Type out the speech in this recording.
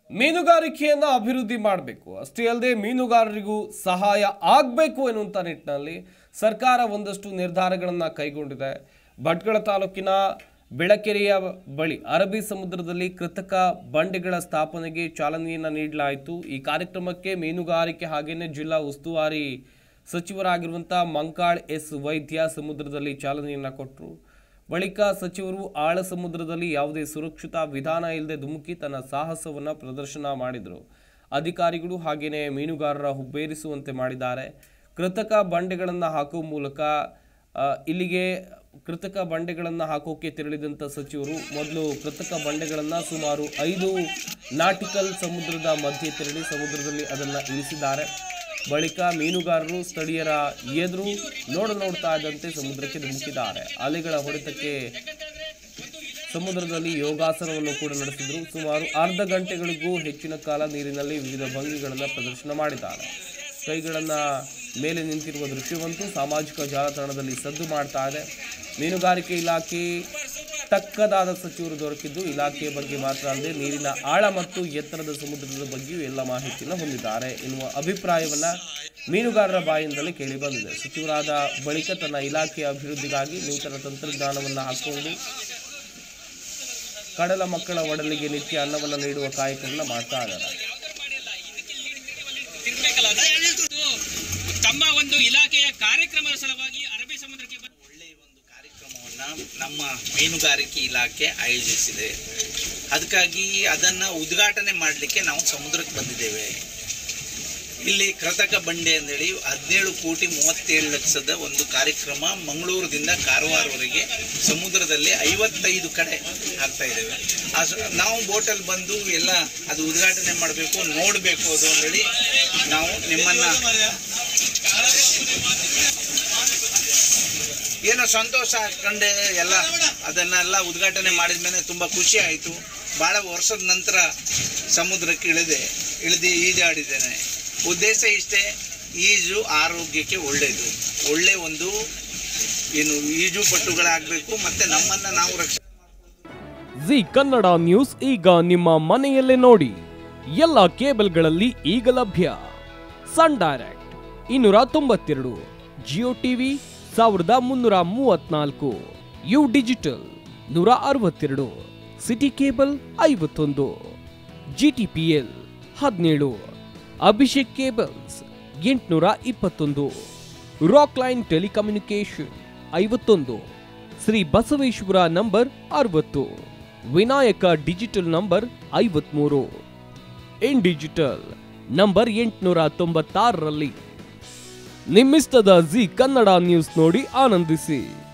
ಮೀನುಗಾರಿಕೆಯನ್ನ ಅಭಿವೃದ್ಧಿ ಮಾಡಬೇಕು ಅಷ್ಟೇ ಅಲ್ಲದೆ ಮೀನುಗಾರರಿಗೂ ಸಹಾಯ ಆಗಬೇಕು ಎನ್ನುವಂಥ ನಿಟ್ಟಿನಲ್ಲಿ ಸರ್ಕಾರ ಒಂದಷ್ಟು ನಿರ್ಧಾರಗಳನ್ನು ಕೈಗೊಂಡಿದೆ ಭಟ್ಕಳ ತಾಲೂಕಿನ ಬೆಳಕೆರೆಯ ಬಳಿ ಅರಬ್ಬಿ ಸಮುದ್ರದಲ್ಲಿ ಕೃತಕ ಬಂಡೆಗಳ ಸ್ಥಾಪನೆಗೆ ಚಾಲನೆಯನ್ನು ನೀಡಲಾಯಿತು ಈ ಕಾರ್ಯಕ್ರಮಕ್ಕೆ ಮೀನುಗಾರಿಕೆ ಹಾಗೇನೆ ಜಿಲ್ಲಾ ಉಸ್ತುವಾರಿ ಸಚಿವರಾಗಿರುವಂಥ ಮಂಕಾಳ್ ಎಸ್ ವೈದ್ಯ ಸಮುದ್ರದಲ್ಲಿ ಚಾಲನೆಯನ್ನು ಕೊಟ್ಟರು ಬಳಿಕ ಸಚಿವರು ಆಳ ಸಮುದ್ರದಲ್ಲಿ ಯಾವುದೇ ಸುರಕ್ಷಿತ ವಿಧಾನ ಇಲ್ಲದೆ ಧುಮುಕಿ ತನ್ನ ಸಾಹಸವನ್ನು ಪ್ರದರ್ಶನ ಮಾಡಿದರು ಅಧಿಕಾರಿಗಳು ಹಾಗೆಯೇ ಮೀನುಗಾರರ ಹುಬ್ಬೇರಿಸುವಂತೆ ಮಾಡಿದ್ದಾರೆ ಕೃತಕ ಬಂಡೆಗಳನ್ನು ಹಾಕುವ ಮೂಲಕ ಆ, ಇಲ್ಲಿಗೆ ಕೃತಕ ಬಂಡೆಗಳನ್ನು ಹಾಕೋಕೆ ತೆರಳಿದಂಥ ಸಚಿವರು ಮೊದಲು ಕೃತಕ ಬಂಡೆಗಳನ್ನು ಸುಮಾರು ಐದು ನಾಟಿಕಲ್ ಸಮುದ್ರದ ಮಧ್ಯೆ ತೆರಳಿ ಸಮುದ್ರದಲ್ಲಿ ಅದನ್ನು ಇಳಿಸಿದ್ದಾರೆ ಬಳಿಕ ಮೀನುಗಾರರು ಸ್ಥಳೀಯರ ಎದುರು ನೋಡ ನೋಡ್ತಾ ಇದ್ದಂತೆ ಸಮುದ್ರಕ್ಕೆ ಧುಮುಕಿದ್ದಾರೆ ಅಲೆಗಳ ಹೊಡೆತಕ್ಕೆ ಸಮುದ್ರದಲ್ಲಿ ಯೋಗಾಸನವನ್ನು ಕೂಡ ನಡೆಸಿದ್ರು ಸುಮಾರು ಅರ್ಧ ಗಂಟೆಗಳಿಗೂ ಹೆಚ್ಚಿನ ಕಾಲ ನೀರಿನಲ್ಲಿ ವಿವಿಧ ಭಂಗಿಗಳನ್ನು ಪ್ರದರ್ಶನ ಮಾಡಿದ್ದಾರೆ ಕೈಗಳನ್ನ ಮೇಲೆ ನಿಂತಿರುವ ದೃಶ್ಯವಂತೂ ಸಾಮಾಜಿಕ ಜಾಲತಾಣದಲ್ಲಿ ಸದ್ದು ಮಾಡ್ತಾ ಇದೆ ಮೀನುಗಾರಿಕೆ ಇಲಾಖೆ ತಕ್ಕದಾದ ಸಚಿವರು ದೊರಕಿದ್ದು ಇಲಾಖೆಯ ಬಗ್ಗೆ ಮಾತ್ರ ಅಲ್ಲದೆ ನೀರಿನ ಆಳ ಮತ್ತು ಎತ್ತರದ ಸಮುದ್ರದ ಬಗ್ಗೆಯೂ ಎಲ್ಲ ಮಾಹಿತಿಯನ್ನು ಹೊಂದಿದ್ದಾರೆ ಎನ್ನುವ ಅಭಿಪ್ರಾಯವನ್ನ ಮೀನುಗಾರರ ಬಾಯಿಂದಲೇ ಕೇಳಿ ಬಂದಿದೆ ಸಚಿವರಾದ ಬಳಿಕ ತನ್ನ ಇಲಾಖೆಯ ಅಭಿವೃದ್ಧಿಗಾಗಿ ನೂತನ ತಂತ್ರಜ್ಞಾನವನ್ನು ಹಾಕಿಕೊಂಡು ಕಡಲ ಮಕ್ಕಳ ಒಡಲಿಗೆ ನಿತ್ಯ ಅನ್ನವನ್ನು ನೀಡುವ ಕಾಯಕವನ್ನು ಮಾಡ್ತಾ ಇದ್ದಾರೆ ತಿರ್ಬೇಕಲ್ಲ ತಮ್ಮ ಒಂದು ಇಲಾಖೆಯ ಕಾರ್ಯಕ್ರಮದ ಸಲುವಾಗಿ ಅರಬ್ಬಿ ಸಮುದ್ರಕ್ಕೆ ಬಂದ ಒಳ್ಳೆಯ ಒಂದು ಕಾರ್ಯಕ್ರಮವನ್ನ ನಮ್ಮ ಮೀನುಗಾರಿಕೆ ಇಲಾಖೆ ಆಯೋಜಿಸಿದೆ ಅದಕ್ಕಾಗಿ ಅದನ್ನ ಉದ್ಘಾಟನೆ ಮಾಡಲಿಕ್ಕೆ ನಾವು ಸಮುದ್ರಕ್ಕೆ ಬಂದಿದ್ದೇವೆ ಇಲ್ಲಿ ಕೃತಕ ಬಂಡೆ ಅಂದೇಳಿ ಹದಿನೇಳು ಕೋಟಿ ಮೂವತ್ತೇಳು ಲಕ್ಷದ ಒಂದು ಕಾರ್ಯಕ್ರಮ ಮಂಗಳೂರದಿಂದ ಕಾರವಾರವರೆಗೆ ಸಮುದ್ರದಲ್ಲಿ ಐವತ್ತೈದು ಕಡೆ ಆಗ್ತಾ ಇದ್ದೇವೆ ಆ ಸ- ನಾವು ಬೋಟಲ್ಲಿ ಬಂದು ಎಲ್ಲ ಅದು ಉದ್ಘಾಟನೆ ಮಾಡಬೇಕು ನೋಡಬೇಕು ಅದು ಅಂದೇಳಿ ನಾವು ನಿಮ್ಮನ್ನ ಏನೋ ಸಂತೋಷ ಕಂಡೆ ಎಲ್ಲ ಅದನ್ನೆಲ್ಲ ಉದ್ಘಾಟನೆ ಮಾಡಿದ ಮೇಲೆ ತುಂಬ ಖುಷಿ ಆಯಿತು ಭಾಳ ವರ್ಷದ ನಂತರ ಸಮುದ್ರಕ್ಕೆ ಇಳಿದೆ ಇಳಿದು ಈಜಾಡಿದ್ದೇನೆ ಉದ್ದೇಶ ಇಷ್ಟೇ ಈಜು ಆರೋಗ್ಯಕ್ಕೆ ಒಳ್ಳೆಯದು ಒಳ್ಳೆ ಒಂದು ಏನು ಈಜು ಪಟುಗಳಾಗಬೇಕು ಮತ್ತು ನಮ್ಮನ್ನು ನಾವು ರಕ್ಷಣೆ ಜಿ ಕನ್ನಡ ನ್ಯೂಸ್ ಈಗ ನಿಮ್ಮ ಮನೆಯಲ್ಲೇ ನೋಡಿ ಎಲ್ಲ ಕೇಬಲ್ಗಳಲ್ಲಿ ಈಗ ಲಭ್ಯ ಸನ್ ಡೈರೆಕ್ಟ್ ಇನ್ನೂರ ತೊಂಬತ್ತೆರಡು ಜಿಯೋ ಟಿವಿ ಸಾವಿರದ ಮುನ್ನೂರ ಮೂವತ್ನಾಲ್ಕು ಯು ಡಿಜಿಟಲ್ ನೂರ ಅರವತ್ತೆರಡು ಸಿಟಿ ಕೇಬಲ್ ಐವತ್ತೊಂದು ಜಿ ಟಿ ಪಿ ಎಲ್ ಹದಿನೇಳು ಅಭಿಷೇಕ್ ಕೇಬಲ್ಸ್ ಎಂಟುನೂರ ಇಪ್ಪತ್ತೊಂದು ರಾಕ್ ಲೈನ್ ಟೆಲಿಕಮ್ಯುನಿಕೇಶನ್ ಐವತ್ತೊಂದು ಶ್ರೀ ಬಸವೇಶ್ವರ ನಂಬರ್ ಅರವತ್ತು ವಿನಾಯಕ ಡಿಜಿಟಲ್ ನಂಬರ್ ಐವತ್ಮೂರು ಇನ್ ಡಿಜಿಟಲ್ ನಂಬರ್ ಎಂಟುನೂರ ತೊಂಬತ್ತಾರರಲ್ಲಿ ನಿಮ್ಮಿಸ್ತದ ಜಿ ಕನ್ನಡ ನ್ಯೂಸ್ ನೋಡಿ ಆನಂದಿಸಿ